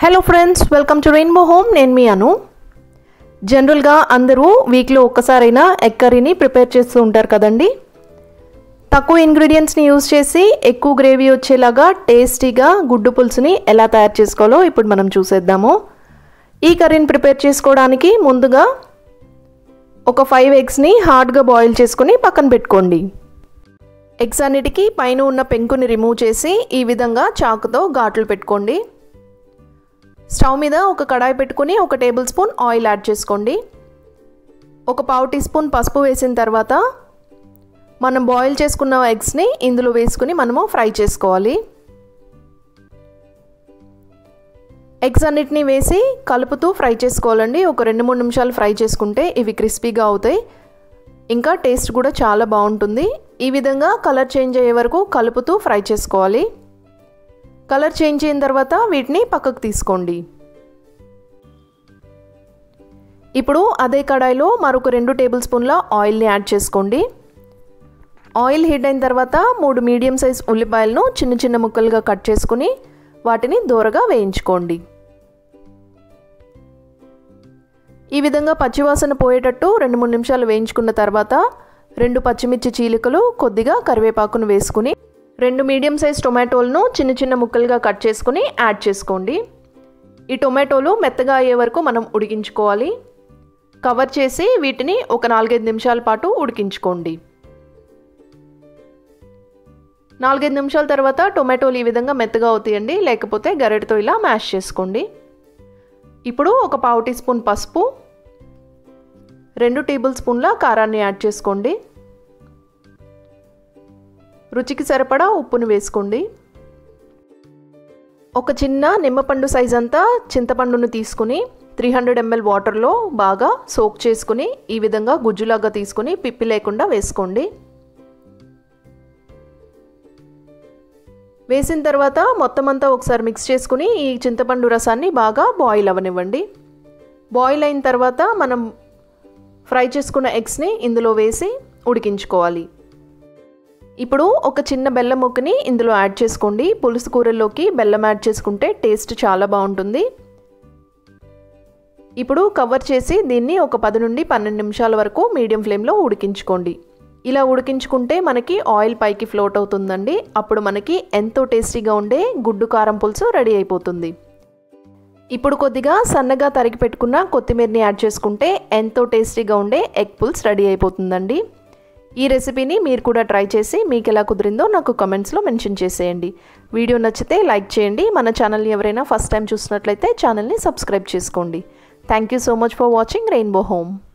hello friends welcome to rainbow home నేను మీ అను జనరల్గా అందరూ వీక్లో ఒక్కసారైనా ఎగ్ కర్రీని ప్రిపేర్ చేస్తూ ఉంటారు కదండి తక్కువ ఇంగ్రీడియంట్స్ని యూజ్ చేసి ఎక్కువ గ్రేవీ వచ్చేలాగా టేస్టీగా గుడ్డు పులుసుని ఎలా తయారు చేసుకోవాలో ఇప్పుడు మనం చూసేద్దాము ఈ కర్రీని ప్రిపేర్ చేసుకోవడానికి ముందుగా ఒక ఫైవ్ ఎగ్స్ని హార్డ్గా బాయిల్ చేసుకుని పక్కన పెట్టుకోండి ఎగ్స్ అన్నిటికీ పైన ఉన్న పెంకుని రిమూవ్ చేసి ఈ విధంగా చాకుతో ఘాట్లు పెట్టుకోండి స్టవ్ మీద ఒక కడాయి పెట్టుకుని ఒక టేబుల్ స్పూన్ ఆయిల్ యాడ్ చేసుకోండి ఒక పావు టీ స్పూన్ పసుపు వేసిన తర్వాత మనం బాయిల్ చేసుకున్న ఎగ్స్ని ఇందులో వేసుకుని మనము ఫ్రై చేసుకోవాలి ఎగ్స్ అన్నిటిని వేసి కలుపుతూ ఫ్రై చేసుకోవాలండి ఒక రెండు మూడు నిమిషాలు ఫ్రై చేసుకుంటే ఇవి క్రిస్పీగా అవుతాయి ఇంకా టేస్ట్ కూడా చాలా బాగుంటుంది ఈ విధంగా కలర్ చేంజ్ అయ్యే వరకు కలుపుతూ ఫ్రై చేసుకోవాలి కలర్ చేంజ్ అయిన తర్వాత వీటిని పక్కకు తీసుకోండి ఇప్పుడు అదే కడాయిలో మరొక రెండు టేబుల్ స్పూన్ల ఆయిల్ని యాడ్ చేసుకోండి ఆయిల్ హీట్ అయిన తర్వాత మూడు మీడియం సైజ్ ఉల్లిపాయలను చిన్న చిన్న ముక్కలుగా కట్ చేసుకుని వాటిని దూరగా వేయించుకోండి ఈ విధంగా పచ్చివాసన పోయేటట్టు రెండు మూడు నిమిషాలు వేయించుకున్న తర్వాత రెండు పచ్చిమిర్చి చీలికలు కొద్దిగా కరివేపాకును వేసుకుని రెండు మీడియం సైజ్ టొమాటోలను చిన్న చిన్న ముక్కలుగా కట్ చేసుకుని యాడ్ చేసుకోండి ఈ టొమాటోలు మెత్తగా అయ్యే వరకు మనం ఉడికించుకోవాలి కవర్ చేసి వీటిని ఒక నాలుగైదు నిమిషాల పాటు ఉడికించుకోండి నాలుగైదు నిమిషాల తర్వాత టొమాటోలు ఈ విధంగా మెత్తగా అవుతాయండి లేకపోతే గరెటతో ఇలా మ్యాష్ చేసుకోండి ఇప్పుడు ఒక పావు టీ స్పూన్ పసుపు రెండు టేబుల్ స్పూన్ల కారాన్ని యాడ్ చేసుకోండి రుచికి సరిపడా ఉప్పును వేసుకోండి ఒక చిన్న నిమ్మపండు సైజ్ అంతా చింతపండును తీసుకుని త్రీ హండ్రెడ్ ఎంఎల్ వాటర్లో బాగా సోక్ చేసుకుని ఈ విధంగా గుజ్జులాగా తీసుకుని పిప్పి లేకుండా వేసుకోండి వేసిన తర్వాత మొత్తం అంతా ఒకసారి మిక్స్ చేసుకుని ఈ చింతపండు రసాన్ని బాగా బాయిల్ అవ్వనివ్వండి బాయిల్ అయిన తర్వాత మనం ఫ్రై చేసుకున్న ఎగ్స్ని ఇందులో వేసి ఉడికించుకోవాలి ఇప్పుడు ఒక చిన్న బెల్లం ముక్కని ఇందులో యాడ్ చేసుకోండి పులుసు కూరల్లోకి బెల్లం యాడ్ చేసుకుంటే టేస్ట్ చాలా బాగుంటుంది ఇప్పుడు కవర్ చేసి దీన్ని ఒక పది నుండి పన్నెండు నిమిషాల వరకు మీడియం ఫ్లేమ్లో ఉడికించుకోండి ఇలా ఉడికించుకుంటే మనకి ఆయిల్ పైకి ఫ్లోట్ అవుతుందండి అప్పుడు మనకి ఎంతో టేస్టీగా ఉండే గుడ్డు కారం పులుసు రెడీ అయిపోతుంది ఇప్పుడు కొద్దిగా సన్నగా తరిగి పెట్టుకున్న కొత్తిమీరని యాడ్ చేసుకుంటే ఎంతో టేస్టీగా ఉండే ఎగ్ పుల్స్ రెడీ అయిపోతుందండి ఈ రెసిపీని మీరు కూడా ట్రై చేసి మీకు ఎలా కుదిరిందో నాకు కమెంట్స్లో మెన్షన్ చేసేయండి వీడియో నచ్చితే లైక్ చేయండి మన ఛానల్ని ఎవరైనా ఫస్ట్ టైం చూసినట్లయితే ఛానల్ని సబ్స్క్రైబ్ చేసుకోండి thank you so much for watching rainbow home